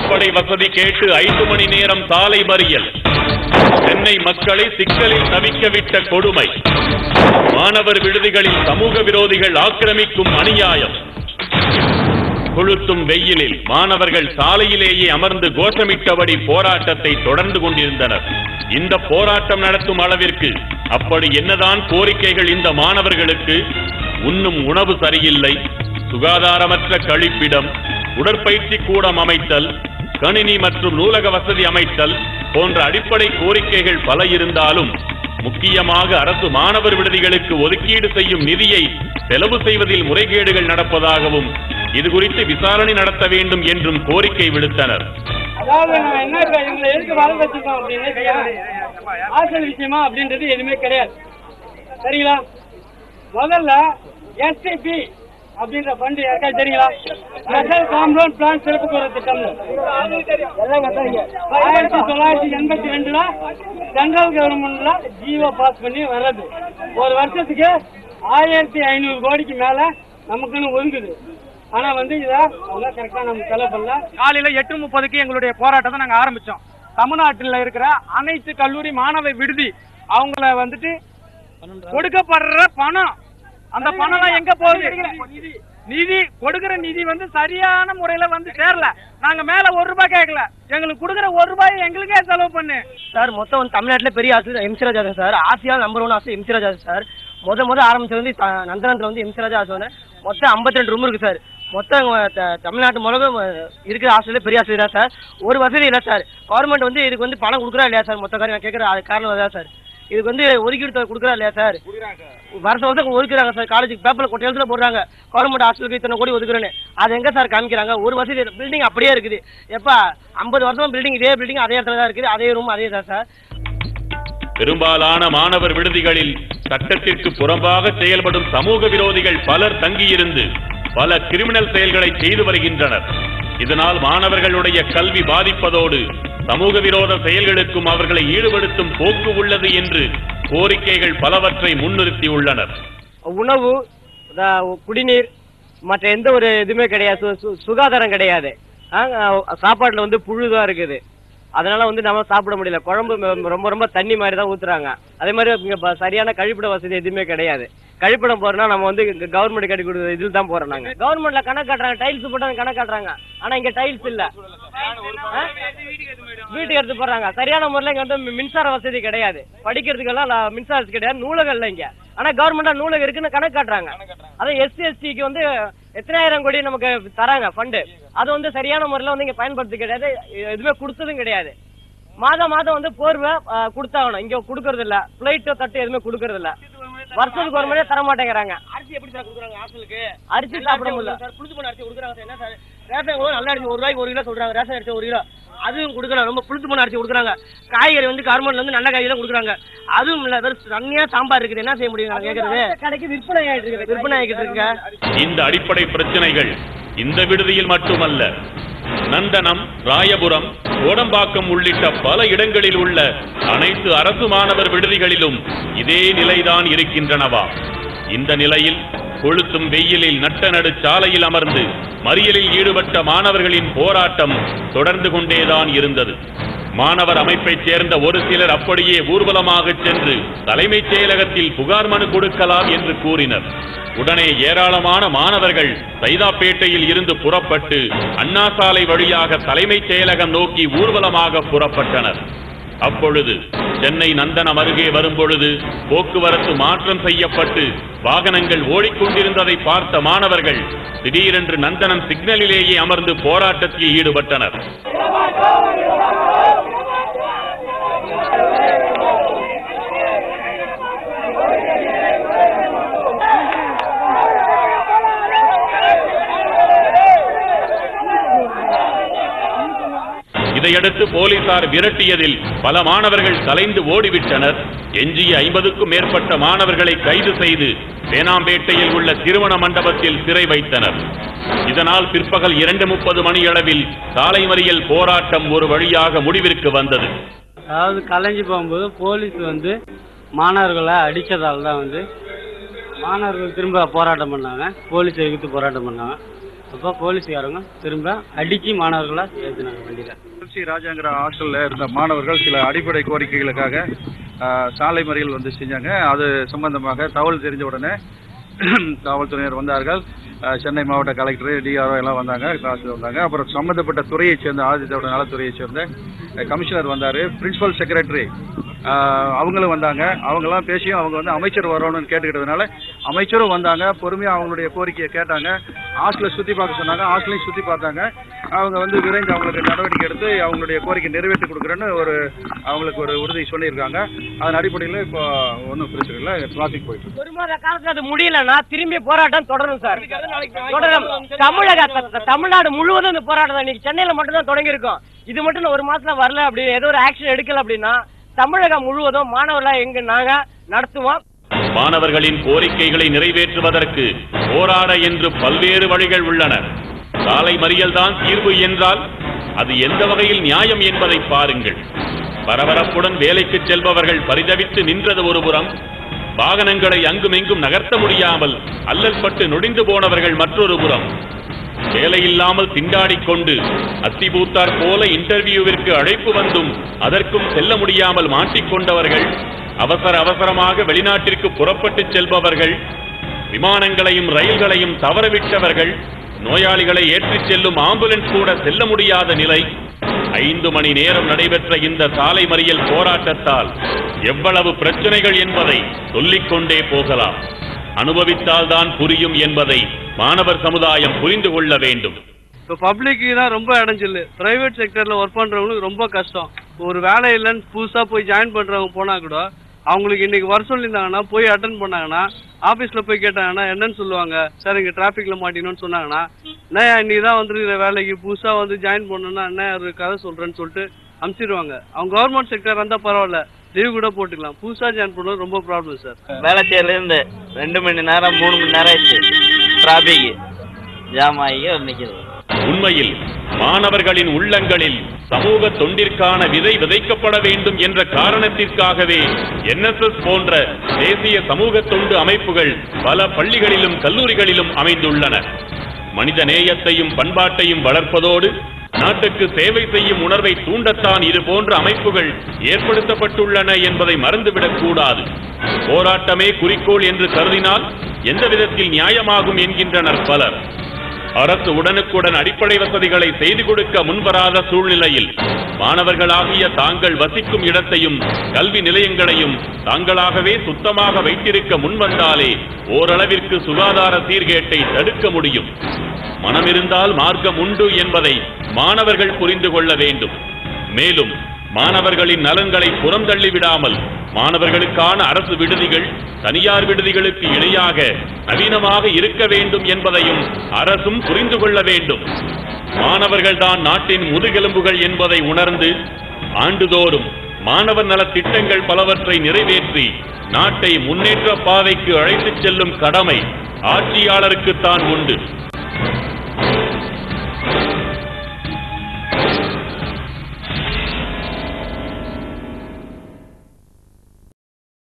அடிப்படை வசதி கேட்டு ஐந்து மணி நேரம் சாலை மறியல் சென்னை மக்களை சிக்கலில் தவிக்க விட்ட கொடுமை மாணவர் விடுதிகளில் சமூக விரோதிகள் ஆக்கிரமிக்கும் அநியாயம் கொளுத்தும் வெயிலில் மாணவர்கள் சாலையிலேயே அமர்ந்து கோஷமிட்டபடி போராட்டத்தை தொடர்ந்து கொண்டிருந்தனர் இந்த போராட்டம் நடத்தும் அளவிற்கு அப்படி என்னதான் கோரிக்கைகள் இந்த மாணவர்களுக்கு உண்ணும் உணவு சரியில்லை சுகாதாரமற்ற கழிப்பிடம் உடற்பயிற்சி கூடம் அமைத்தல் கணினி மற்றும் நூலக வசதி அமைத்தல் போன்ற அடிப்படை கோரிக்கைகள் பல இருந்தாலும் முக்கியமாக அரசு மாணவர் விடுதிகளுக்கு ஒதுக்கீடு செய்யும் நிதியை செலவு செய்வதில் முறைகேடுகள் நடப்பதாகவும் இது குறித்து விசாரணை நடத்த வேண்டும் என்றும் கோரிக்கை விடுத்தனர் அதாவது நம்ம என்ன இப்ப இவங்களை எதுக்கு வர வச்சிருக்கோம் அப்படின்னு ஆசல் விஷயமா அப்படின்றது எதுவுமே கிடையாது சரிங்களா முதல்ல எஸ்டிபி அப்படின்ற ஃபண்ட் யாருக்கா தெரியுங்களா ஸ்பெஷல் காம்பவுண்ட் பிளான் சிறப்பு கூற திட்டம் எல்லாம் கத்தாங்க ஆயிரத்தி தொள்ளாயிரத்தி எண்பத்தி ரெண்டுல சென்ட்ரல் கவர்மெண்ட்ல ஜியோ பாஸ் பண்ணி வர்றது ஒரு வருஷத்துக்கு ஆயிரத்தி ஐநூறு கோடிக்கு மேல நமக்குன்னு ஒதுக்குது ஆனா வந்து இத அவங்க கரெக்டா நம்ம செலவு பண்ணல காலையில எட்டு முப்பதுக்கு எங்களுடைய போராட்டத்தை நாங்க ஆரம்பிச்சோம் தமிழ்நாட்டில் இருக்கிற அனைத்து கல்லூரி மாணவ விடுதி அவங்கள வந்துட்டு கொடுக்கப்படுற பணம் அந்த பணம் எங்க போகுது நிதி கொடுக்கிற நிதி வந்து சரியான முறையில வந்து சேரல நாங்க மேல ஒரு ரூபாய் கேட்கல எங்களுக்கு கொடுக்கிற ஒரு ரூபாய் எங்களுக்கே செலவு பண்ணு சார் மொத்தம் வந்து தமிழ்நாட்டில் பெரிய ஆசிரியர் எம்சி ராஜா தான் சார் ஆசியா நம்பர் ஒன் ஆசிரியர் எம்சி ராஜா சார் முத முத ஆரம்பிச்சது வந்து த- நந்தனத்தில் வந்து எம்சி ராஜா ஆசிரியர் மொத்தம் 52 ரூம் இருக்கு சார் மொத்தம் அஹ், த- தமிழ்நாட்டு முழுவதும் அஹ், இருக்கிற ஆசிரியர் பெரிய ஆசிரியர் தான் சார் ஒரு வசதி இல்லை சார் கவர்மெண்ட் வந்து இதுக்கு வந்து பணம் கொடுக்குறா இல்லையா சார் மொத்த காரியம் நான் கேட்குற அது காரணம் தான் சார் இதுக்கு வந்து ஒதுக்கீடு தொகை கொடுக்குறா இல்லையா சார் வருஷம் வருஷம் ஒதுக்குறாங்க சார் காலேஜுக்கு பேப்பரில் கொட்டை எழுத்துல போடுறாங்க கவர்மெண்ட் ஹாஸ்டலுக்கு இத்தனை கோடி ஒதுக்குறேன்னு அது எங்க சார் காமிக்கிறாங்க ஒரு வசதி பில்டிங் அப்படியே இருக்குது எப்பா ஐம்பது வருஷம் பில்டிங் இதே பில்டிங் அதே இடத்துல தான் இருக்குது அதே ரூம் அதே தான் சார் பெரும்பாலான மாணவர் விடுதிகளில் சட்டத்திற்கு புறம்பாக செயல்படும் சமூக விரோதிகள் பலர் தங்கியிருந்து பல கிரிமினல் செயல்களை செய்து வருகின்றனர் இதனால் மாணவர்களுடைய கல்வி பாதிப்பதோடு சமூக விரோத செயல்களுக்கும் அவர்களை ஈடுபடுத்தும் போக்கு உள்ளது என்று கோரிக்கைகள் பலவற்றை முன்னிறுத்தியுள்ளனர் உணவு த- குடிநீர் மற்ற எந்த ஒரு இதுவுமே கிடையாது சு- சு- சுகாதாரம் கிடையாது ஆ, சாப்பாட்டுல வந்து புழு தான் இருக்குது அதனால வந்து நம்ம சாப்பிட முடியல குழம்பு ம- ரொம்ப ரொம்ப தண்ணி மாதிரி தான் ஊத்துறாங்க அதே மாதிரி இங்க ப- சரியான கழிப்பிட வசதி எதுவுமே கிடையாது கழிப்பிடம் போறோம்னா நம்ம வந்து கவர்மெண்ட் கட்டி கொடுக்குற இதில் தான் போறோம் நாங்க கவர்மெண்ட்ல கணக்கு காட்டுறாங்க டைல்ஸ் போட்டு கணக்கு காட்டுறாங்க ஆனா இங்க டைல்ஸ் இல்ல ஆ? வீட்டுக்கு எடுத்து போறாங்க சரியான முறையில் இங்க வந்து மி- மின்சார வசதி கிடையாது படிக்கிறதுக்கெல்லாம் ல- மின்சார வசதி கிடையாது நூலகம் இல்லை இங்க ஆனா கவர்மெண்டா நூலகம் இருக்குன்னு கணக்கு காட்டுறாங்க அதான் எஸ்சி எஸ்டிக்கு வந்து எத்தனாயிரம் கோடி நமக்கு தராங்க ஃபண்டு அது வந்து சரியான முறையில் வந்து இங்க பயன்படுத்தி கிடையாது எ- எதுவுமே கொடுத்ததும் கிடையாது மாதம் மாதம் வந்து போர்வை ஆ, கொடுத்தாகணும் இங்க கொடுக்கறது இல்ல பிளைட் தட்டு எதுவுமே கொடுக்கறது இல்ல வருஷத்துக்கு ஒரு முறையே தர மாட்டேங்கிறாங்க அரிசி எப்படி சார் கொடுக்குறாங்க ஹாஸ்டலுக்கு அரிசி சாப்பிட முடியல சார் புளிச்சு போன அரிசி கொடுக்குறாங்க சார் என்ன சார் ரேஷன் கூட நல்ல அரிசி ஒரு ரூபாய்க்கு ஒரு கிலோ சொல்றாங்க ரேஷன் அரிசி ஒரு கிலோ அதுவும் கொடுக்கல ரொம்ப புளிச்சு போன அரிசி கொடுக்குறாங்க காய்கறி வந்து கவர்மெண்ட்ல வந்து நல்ல காய்கறி தான் கொடுக்குறாங்க அதுவும் இல்ல வெறும் தண்ணியா சாம்பார் இருக்குது என்ன செய்ய முடியும் நான் கேக்குறது கடைக்கு விற்பனை ஆயிட்டு இருக்கு விற்பனை ஆகிட்டு இருக்குங்க இந்த அடிப்படை பிரச்சனைகள் இந்த விடுதியில் மட்டுமல்ல நந்தனம் ராயபுரம் கோடம்பாக்கம் உள்ளிட்ட பல இடங்களில் உள்ள அனைத்து அரசு மாணவர் விடுதிகளிலும் இதே நிலைதான் இருக்கின்றனவா இந்த நிலையில் கொளுத்தும் வெயிலில் நட்ட நடு சாலையில் அமர்ந்து மறியலில் ஈடுபட்ட மாணவர்களின் போராட்டம் தொடர்ந்து கொண்டேதான் இருந்தது மாணவர் அமைப்பைச் சேர்ந்த ஒரு சிலர் அப்படியே ஊர்வலமாக சென்று தலைமைச் செயலகத்தில் புகார் மனு கொடுக்கலாம் என்று கூறினர் உடனே ஏராளமான மாணவர்கள் சைதாப்பேட்டையில் இருந்து புறப்பட்டு அண்ணா சாலை வழியாக தலைமைச் செயலகம் நோக்கி ஊர்வலமாக புறப்பட்டனர் அப்பொழுது சென்னை நந்தனம் அருகே வரும்பொழுது போக்குவரத்து மாற்றம் செய்யப்பட்டு வாகனங்கள் ஓடிக்கொண்டிருந்ததை பார்த்த மாணவர்கள் திடீரென்று நந்தனம் சிக்னலிலேயே அமர்ந்து போராட்டத்தில் ஈடுபட்டனர் இதையடுத்து போலீசார் விரட்டியதில் பல மாணவர்கள் கலைந்து ஓடிவிட்டனர் எஞ்சிய ஐம்பதுக்கும் மேற்பட்ட மாணவர்களை கைது செய்து தேனாம்பேட்டையில் உள்ள திருமண மண்டபத்தில் சிறை வைத்தனர் இதனால் பிற்பகல் இரண்டு முப்பது மணியளவில் சாலை மறியல் போராட்டம் ஒரு வழியாக முடிவிற்கு வந்தது அதாவது கலைஞ்சு போகும்போது போலீஸ் வந்து மாணவர்களை அடித்ததால் தான் வந்து மாணவர்கள் திரும்ப போராட்டம் பண்ணாங்க போலீஸ் எதிர்த்து போராட்டம் பண்ணாங்க அப்போ போலீஸ்காரங்க திரும்ப அடிச்சு மாணவர்களா ஏற்றினாங்க வண்டியில திருச்சி ராஜாங்கிற ஹாஸ்டலில் இருந்த மாணவர்கள் சில அடிப்படை கோரிக்கைகளுக்காக ஆஹ், சாலை மறியல் வந்து செஞ்சாங்க அது சம்பந்தமாக தகவல் தெரிஞ்ச உடனே காவல்துறையினர் வந்தார்கள் ஆஹ், சென்னை மாவட்ட கலெக்டர் டிஆர்ஓ எல்லாம் வந்தாங்க கிளாஸ் வந்தாங்க அப்புறம் சம்பந்தப்பட்ட துறையைச் சேர்ந்த ஆதித்தோட நலத்துறையைச் சேர்ந்த அஹ், கமிஷனர் வந்தார் பிரின்சிபல் செக்ரட்டரி அவங்களும் வந்தாங்க அவங்கெல்லாம் பேசி அவங்க வந்து அமைச்சர் வரணும்னு கேட்டுக்கிட்டதுனால அமைச்சரும் வந்தாங்க பொறுமையாக அவங்களுடைய கோரிக்கையை கேட்டாங்க ஹாஸ்டலை சுற்றி பார்க்க சொன்னாங்க ஹாஸ்டலையும் சுற்றி பார்த்தாங்க அவங்க வந்து விரைந்து அவங்களுக்கு நடவடிக்கை எடுத்து அவங்களுடைய கோரிக்கை நிறைவேற்றி கொடுக்குறேன்னு ஒரு அவங்களுக்கு ஒரு உறுதி சொல்லியிருக்காங்க அதன் அடிப்படையில் இப்போ ஒன்றும் பிரச்சனை இல்லை டிராஃபிக் போயிட்டு இருக்கு. ஒரு மாத காலத்துல அது முடியலன்னா திரும்பி போராட்டம் தொடரும் சார் தொடரும் தமிழக த- தமிழ்நாடு முழுவதும் இந்த போராட்டம் தான். இன்னைக்கு சென்னையில மட்டும் தான் தொடங்கி இருக்கோம் இது மட்டும் இன்னும் ஒரு மாசத்துல வரல அப்படி ஏதோ ஒரு ஆக்ஷன் எடுக்கல அப்படின்னா தமிழகம் முழுவதும் மாணவர்களா எங்க நாங்க நடத்துவோம் மாணவர்களின் கோரிக்கைகளை நிறைவேற்றுவதற்கு போராட என்று பல்வேறு வழிகள் உள்ளன சாலை மறியல் தான் தீர்வு என்றால் அது எந்த வகையில் நியாயம் என்பதை பாருங்கள் பரபரப்புடன் வேலைக்கு செல்பவர்கள் பரிதவித்து நின்றது ஒருபுறம் வாகனங்களை அங்குமெங்கும் நகர்த்த முடியாமல் அல்லல் பட்டு நொடிந்து போனவர்கள் மற்றொரு புறம் வேலையில்லாமல் திண்டாடிக் கொண்டு அத்திபூத்தார் போல இன்டர்வியூவிற்கு அழைப்பு வந்தும் அதற்கும் செல்ல முடியாமல் மாட்டிக்கொண்டவர்கள் அவசர அவசரமாக வெளிநாட்டிற்கு புறப்பட்டு செல்பவர்கள் விமானங்களையும் ரயில்களையும் தவறவிட்டவர்கள் நோயாளிகளை ஏற்றிச் செல்லும் ஆம்புலன்ஸ் கூட செல்ல முடியாத நிலை ஐந்து மணி நேரம் நடைபெற்ற இந்த சாலை மறியல் போராட்டத்தால் எவ்வளவு பிரச்சனைகள் என்பதை சொல்லிக்கொண்டே போகலாம் அனுபவித்தால் தான் புரியும் என்பதை மாணவர் சமுதாயம் புரிந்து கொள்ள வேண்டும் இப்போ பப்ளிக்கு தான் ரொம்ப இடைஞ்சல் பிரைவேட் செக்டரில் ஒர்க் பண்ணுறவங்களுக்கு ரொம்ப கஷ்டம் ஒரு வேலை இல்லைன்னு புதுசாக போய் ஜாயின் பண்ணுறவங்க போனால் கூட அவங்களுக்கு இன்னைக்கு வர சொல்லியிருந்தாங்கன்னா போய் அட்டன் பண்ணாங்கன்னா ஆஃபீஸில் போய் கேட்டாங்கன்னா என்னன்னு சொல்லுவாங்க சார் இங்கே டிராஃபிக்கில் மாட்டினோன்னு சொன்னாங்கன்னா என்ன இன்னைக்கு தான் வந்துருக்கிற வேலைக்கு புதுசாக வந்து ஜாயின் பண்ணணும்னா என்ன ஒரு கதை சொல்கிறேன்னு சொல்லிட்டு அமுச்சிடுவாங்க அவங்க கவர்மெண்ட் செக்டர் இருந்தால் பரவாயில்ல லீவ் கூட போட்டுக்கலாம் புதுசாக ஜாயின் பண்ணது ரொம்ப ப்ராப்ளம் சார் வேளச்சேரிலேருந்து ரெண்டு மணி நேரம் மூணு மணி நேரம் ஆயிடுச்சு டிராபிக் ஜாம் ஆகி நிற்கிது உண்மையில் மாணவர்களின் உள்ளங்களில் சமூக தொண்டிற்கான விதை விதைக்கப்பட வேண்டும் என்ற காரணத்திற்காகவே என்எஸ்எஸ் போன்ற தேசிய சமூக தொண்டு அமைப்புகள் பல பள்ளிகளிலும் கல்லூரிகளிலும் அமைந்துள்ளன மனித நேயத்தையும் பண்பாட்டையும் வளர்ப்பதோடு நாட்டுக்கு சேவை செய்யும் உணர்வை தூண்டத்தான் இது போன்ற அமைப்புகள் ஏற்படுத்தப்பட்டுள்ளன என்பதை மறந்துவிடக் கூடாது போராட்டமே குறிக்கோள் என்று கருதினால் எந்த விதத்தில் நியாயமாகும் என்கின்றனர் பலர் அரசு உடனுக்குடன் அடிப்படை வசதிகளை செய்து கொடுக்க முன்வராத சூழ்நிலையில் மாணவர்களாகிய தாங்கள் வசிக்கும் இடத்தையும் கல்வி நிலையங்களையும் தாங்களாகவே சுத்தமாக வைத்திருக்க முன்வந்தாலே ஓரளவிற்கு சுகாதார சீர்கேட்டை தடுக்க முடியும் மனமிருந்தால் மார்க்கம் உண்டு என்பதை மாணவர்கள் புரிந்து கொள்ள வேண்டும் மேலும் மாணவர்களின் நலன்களை புறந்தள்ளி விடாமல் மாணவர்களுக்கான அரசு விடுதிகள் தனியார் விடுதிகளுக்கு இணையாக நவீனமாக இருக்க வேண்டும் என்பதையும் அரசும் புரிந்து கொள்ள வேண்டும் மாணவர்கள் தான் நாட்டின் முதுகெலும்புகள் என்பதை உணர்ந்து ஆண்டுதோறும் மாணவர் நல திட்டங்கள் பலவற்றை நிறைவேற்றி நாட்டை முன்னேற்ற பாதைக்கு அழைத்துச் செல்லும் கடமை ஆட்சியாளருக்குத்தான் உண்டு